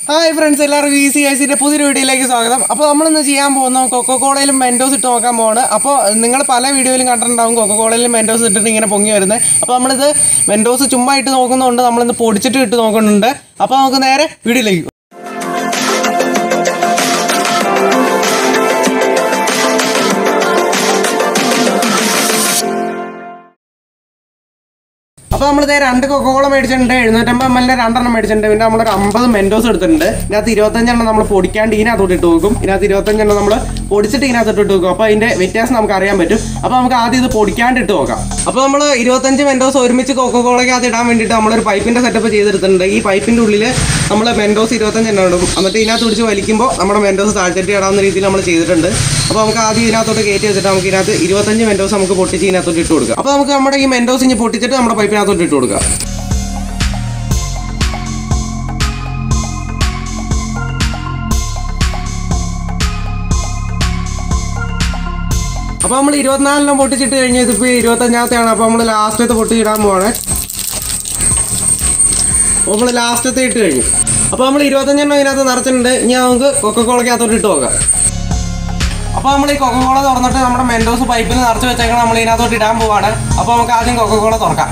Hi friends എല്ലാവർക്കും easy ഐസിന്റെ പുതിയൊരു വീഡിയോയിലേക്ക് സ്വാഗതം അപ്പോൾ നമ്മളിന്ന് ചെയ്യാൻ പോകുന്ന കൊക്കക്കോളയിലും മെൻഡോസ് ഇട്ട് നോക്കാൻ പോവാണ് അപ്പോൾ നിങ്ങൾ പല വീഡിയോയിലും കണ്ടിട്ടുണ്ടാവും കൊക്കക്കോളയിലും മെൻഡോസ് ഇട്ടിട്ട് ഇങ്ങനെ പൊങ്ങി വരുന്നത് അപ്പോൾ നമ്മളിത് മെൻഡോസ് ചുമ്മാ ഇട്ട് നോക്കുന്നതുകൊണ്ട് നമ്മളിന്ന് പൊടിച്ചിട്ട് ഇട്ട് നോക്കുന്നുണ്ട് അപ്പോൾ നമുക്ക് നേരെ വീഡിയോയിലേക്ക് പോകാം. അപ്പോൾ നമ്മൾ ഇതേ രണ്ട് കൊക്കോള മേടിച്ചിട്ടുണ്ട് എഴുന്നൂറ്റമ്പത് എം എല്ലിന്റെ രണ്ടെണ്ണം മേടിച്ചിട്ടുണ്ട് പിന്നെ നമ്മളൊരു അമ്പത് മെൻഡോസ് എടുത്തിട്ടുണ്ട് ഇതിനകത്ത് ഇരുപത്തഞ്ചെണ്ണം നമ്മൾ പൊടിക്കാണ്ട് ഇതിനകത്തോട്ട് ഇട്ട് വെക്കും ഇതിനകത്ത് ഇരുപത്തഞ്ചെണ്ണം നമ്മൾ പൊടിച്ചിട്ട് ഇതിനകത്തോട്ട് ഇട്ട് വെക്കും അപ്പോൾ അതിന്റെ വ്യത്യാസം നമുക്ക് അറിയാൻ പറ്റും അപ്പോൾ നമുക്ക് ആദ്യം ഇത് പൊടിക്കാണ്ട് ഇട്ട് നോക്കാം അപ്പോൾ നമ്മൾ ഇരുപത്തഞ്ച് മെൻഡോസ് ഒരുമിച്ച് കൊക്കോളയ്ക്കകത്ത് ഇടാൻ വേണ്ടിയിട്ട് നമ്മളൊരു പൈപ്പിന്റെ സെറ്റപ്പ് ചെയ്തെടുത്തിട്ടുണ്ട് ഈ പൈപ്പിന്റെ ഉള്ളിൽ നമ്മൾ മെൻഡോസ് ഇരുപത്തഞ്ചെണ്ണം ഇടും എന്നിട്ട് ഇതിനകത്ത് പിടിച്ച് വലിക്കുമ്പോൾ നമ്മുടെ മെൻഡോസ് താഴ്ത്തിട്ട് ഇടാവുന്ന രീതിയിൽ നമ്മൾ ചെയ്തിട്ടുണ്ട് അപ്പോൾ നമുക്ക് ആദ്യം ഇതിനകത്തോട്ട് കയറ്റി വെച്ചിട്ട് നമുക്ക് ഇതിനകത്ത് ഇരുപത്തഞ്ച് മെൻഡോസ് നമുക്ക് പൊട്ടിച്ച് ഇതിനകത്തോട്ട് ഇട്ട് കൊടുക്കാം അപ്പോൾ നമുക്ക് നമ്മുടെ ഈ മെൻഡോസ് ഇനി പൊട്ടിച്ചിട്ട് നമ്മുടെ പൈപ്പിനകത്തോട്ട് ഇട്ട് കൊടുക്കാം അപ്പോൾ നമ്മൾ ഇരുപത്തിനാലിനും പൊട്ടിച്ചിട്ട് കഴിഞ്ഞ് ഇതിപ്പോൾ ഇരുപത്തഞ്ചാമത്തെയാണ് അപ്പോൾ നമ്മൾ ലാസ്റ്റത്തെ പൊട്ടിച്ചിടാൻ പോവാണ് അപ്പോൾ നമ്മൾ ലാസ്റ്റത്തെ ഇട്ട് കഴിഞ്ഞു അപ്പോൾ നമ്മൾ ഇരുപത്തഞ്ചെണ്ണം ഇതിനകത്ത് നിറച്ചിട്ടുണ്ട് ഇനി നമുക്ക് കൊക്കക്കോളക്കകത്തോട്ട് ഇട്ട് നോക്കാം അപ്പോൾ നമ്മൾ ഈ കൊക്കക്കോള തുറന്നിട്ട് നമ്മുടെ മെൻഡോസ് പൈപ്പിൽ നിറച്ച് വെച്ചേക്കണം നമ്മൾ ഇതിനകത്തോട്ട് ഇടാൻ പോവാണ് അപ്പോൾ നമുക്ക് ആദ്യം കൊക്കക്കോള തുറക്കാം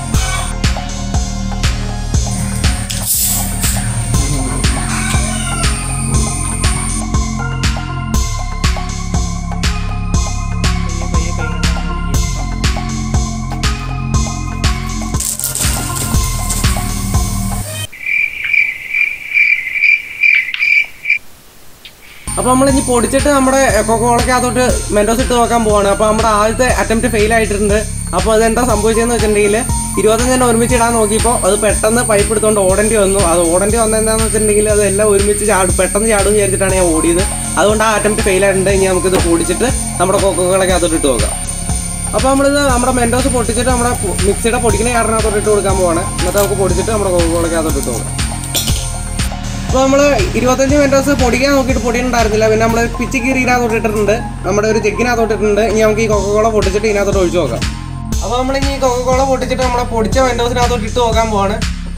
അപ്പോൾ നമ്മൾ ഇനി പൊടിച്ചിട്ട് നമ്മുടെ കൊക്കോളക്കകത്തോട്ട് മെൻഡോസ് ഇട്ട് നോക്കാൻ പോവാണ് അപ്പോൾ നമ്മുടെ ആദ്യത്തെ അറ്റംപ്റ്റ് ഫെയിൽ ആയിട്ടുണ്ട് അപ്പോൾ അതെന്താ സംഭവിച്ചതെന്ന് വെച്ചിട്ടുണ്ടെങ്കിൽ ഇരുപത്തഞ്ചെണ്ണം ഒരുമിച്ച് ഇടാൻ നോക്കിയപ്പോൾ അത് പെട്ടെന്ന് പൈപ്പ് എടുത്തുകൊണ്ട് ഓടേണ്ടി വന്നു അത് ഓടേണ്ടി വന്നത് എന്താണെന്ന് വെച്ചിട്ടുണ്ടെങ്കിൽ അതെല്ലാം ഒരുമിച്ച് ചാടും പെട്ടെന്ന് ചാടും എന്ന് വിചാരിച്ചിട്ടാണ് ഞാൻ ഓടിയത് അതുകൊണ്ട് ആ അറ്റംപ്റ്റ് ഫെയിൽ ആയിട്ടുണ്ട് ഇനി നമുക്കിത് പൊടിച്ചിട്ട് നമ്മുടെ കൊക്കോളക്കകത്തോട്ട് ഇട്ട് നോക്കാം അപ്പോൾ നമ്മളിത് നമ്മുടെ മെൻഡോസ് പൊട്ടിച്ചിട്ട് നമ്മുടെ മിക്സിയുടെ പൊടിക്കുന്ന കാരണത്തോട്ട് ഇട്ട് കൊടുക്കാൻ പോവാണ് എന്നിട്ട് നമുക്ക് പൊടിച്ചിട്ട് നമ്മുടെ കൊക്കോളക്കകത്തോട്ട് ഇട്ട് നോക്കാം അപ്പോൾ നമ്മൾ ഇരുപത്തഞ്ച് മെൻറ്റോസ് പൊടിക്കാൻ നോക്കിയിട്ട് പൊടിയുണ്ടായിരുന്നില്ല പിന്നെ നമ്മൾ പിച്ച് കീറി ഇതിനകത്തോട്ട് ഇട്ടിട്ടുണ്ട് നമ്മുടെ ഒരു ജഗ്ഗിനകത്തോട്ട് ഇട്ടിട്ടുണ്ട് ഇനി നമുക്ക് ഈ കൊക്കക്കോള പൊട്ടിച്ചിട്ട് ഇതിനകത്തോട്ട് ഒഴിച്ചു നോക്കാം അപ്പോൾ നമ്മൾ ഇനി ഈ കൊക്കക്കോള പൊട്ടിച്ചിട്ട് നമ്മുടെ പൊടിച്ച മെൻറ്റോസിനകത്തോട്ട് ഇട്ട് നോക്കാൻ പോവാണ്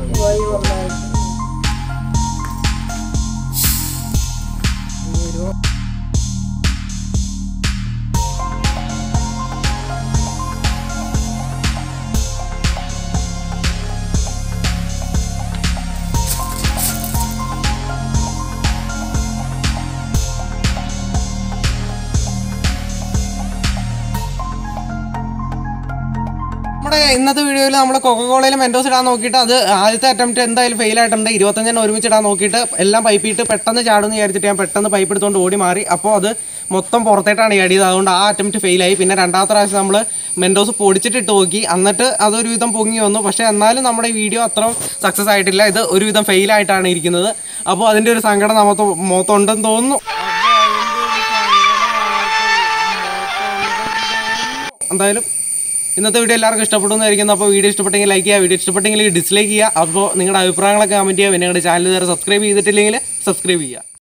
നമ്മുടെ ഇന്നത്തെ വീഡിയോയിൽ നമ്മൾ കൊക്കക്കോളയിൽ മെൻറ്റോസ് ഇടാൻ നോക്കിയിട്ട് അത് ആദ്യത്തെ അറ്റംപ്റ്റ് എന്തായാലും ഫെയിൽ ആയിട്ടുണ്ട് ഇരുപത്തഞ്ചെണ്ണം ഒരുമിച്ച് ഇടാൻ നോക്കിയിട്ട് എല്ലാം പൈപ്പിട്ട് പെട്ടെന്ന് ചാടുമെന്ന് വിചാരിച്ചിട്ട് ഞാൻ പെട്ടെന്ന് പൈപ്പ് എടുത്തുകൊണ്ട് ഓടി മാറി അപ്പോൾ അത് മൊത്തം പുറത്തേട്ടാണ് ചാടിയത് അതുകൊണ്ട് ആ അറ്റംപ്റ്റ് ഫെയിലായി പിന്നെ രണ്ടാമത്തെ പ്രാവശ്യം നമ്മൾ മെൻറ്റോസ് പൊടിച്ചിട്ട് ഇട്ട് നോക്കി എന്നിട്ട് അതൊരുവിധം പൊങ്ങി വന്നു പക്ഷേ എന്നാലും നമ്മുടെ ഈ വീഡിയോ അത്ര സക്സസ് ആയിട്ടില്ല ഇത് ഒരുവിധം ഫെയിലായിട്ടാണ് ഇരിക്കുന്നത് അപ്പോൾ അതിൻ്റെ ഒരു സങ്കടം നമുക്ക് മൊത്തമുണ്ടെന്ന് തോന്നുന്നു എന്തായാലും ഇന്നത്തെ വീഡിയോ എല്ലാവർക്കും ഇഷ്ടപ്പെട്ടു എന്നായിരിക്കുന്നു അപ്പോൾ വീഡിയോ ഇഷ്ടപ്പെട്ടെങ്കിൽ ലൈക്ക് ചെയ്യുക വീഡിയോ ഇഷ്ടപ്പെട്ടെങ്കിൽ ഡിസ്ലൈക്ക് ചെയ്യുക അപ്പോൾ നിങ്ങളുടെ അഭിപ്രായങ്ങളൊക്കെ കമൻറ്റ് ചെയ്യുക പിന്നെ നിങ്ങളുടെ ചാനൽ നേരെ സബ്സ്ക്രൈബ് ചെയ്തിട്ടില്ലെങ്കിൽ സബ്സ്ക്രൈബ് ചെയ്യുക